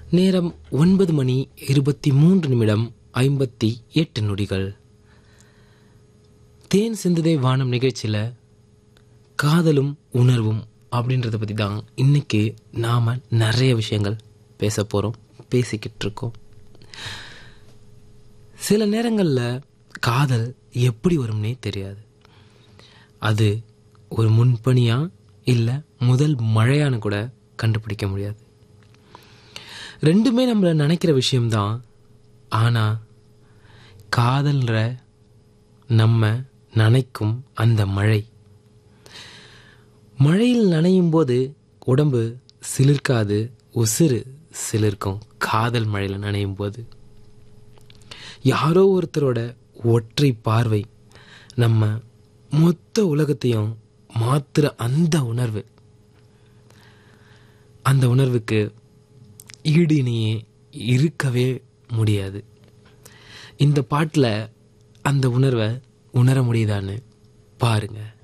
நேரம் ஒன்பது மணி இருபத்தி மூன்று நிமிடம் ஐம்பத்தி எட்டு நொடிகள் தேன் சிந்துதே வானம் நிகழ்ச்சியில் காதலும் உணர்வும் அப்படின்றத பற்றி தான் இன்னைக்கு நாம் நிறைய விஷயங்கள் பேச போகிறோம் பேசிக்கிட்டு இருக்கோம் சில நேரங்களில் காதல் எப்படி வரும்னே தெரியாது அது ஒரு முன்பணியா இல்லை முதல் மழையான்னு கூட கண்டுபிடிக்க முடியாது ரெண்டுமே நம்மள நினைக்கிற விஷயம்தான் ஆனால் காதல்ன்ற நம்ம நினைக்கும் அந்த மழை மழையில் நனையும் போது உடம்பு சிலிர்க்காது உசிறு சிலிர்க்கும் காதல் மழையில் நனையும் போது யாரோ ஒருத்தரோட ஒற்றை பார்வை நம்ம மொத்த உலகத்தையும் மாத்துற அந்த உணர்வு அந்த உணர்வுக்கு ஈடு இணையே இருக்கவே முடியாது இந்த பாட்டில் அந்த உணர்வை உணர முடியுதான்னு பாருங்கள்